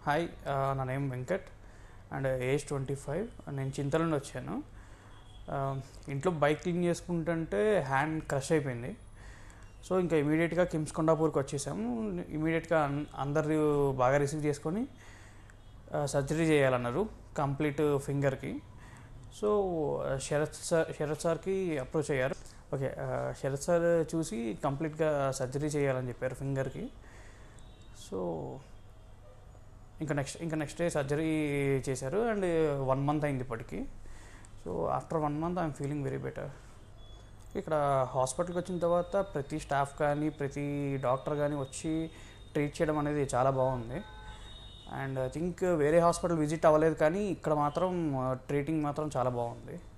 hi ఆ, నా name Venkat and age twenty five నేను చింతల నుండి వచ్చాను ఆ, ఇంట్లో బైక్ క్లీన్ చేసుకుంటుంటే హ్యాండ్ క్రష్ అయిపోయింది సో ఇంకా ఇమీడియట్గా కిమ్స్ కొండాపూర్కి వచ్చేసాము ఇమీడియట్గా అందరు బాగా రిసీవ్ చేసుకొని సర్జరీ చేయాలన్నారు కంప్లీట్ ఫింగర్కి సో శరత్ సార్ శరత్ సార్కి అప్రోచ్ అయ్యారు ఓకే ఆ, శరత్ సార్ చూసి కంప్లీట్గా సర్జరీ చేయాలని చెప్పారు ఫింగర్కి సో ఇంకా నెక్స్ట్ ఇంకా నెక్స్ట్ డే సర్జరీ చేశారు అండ్ వన్ మంత్ అయింది ఇప్పటికి so after one month I'm feeling very better ఇక్కడ హాస్పిటల్కి వచ్చిన తర్వాత ప్రతి స్టాఫ్ కానీ ప్రతి డాక్టర్ కానీ వచ్చి ట్రీట్ చేయడం అనేది చాలా బాగుంది అండ్ ఐ థింక్ వేరే హాస్పిటల్ విజిట్ అవ్వలేదు కానీ ఇక్కడ మాత్రం ట్రీటింగ్ మాత్రం చాలా బాగుంది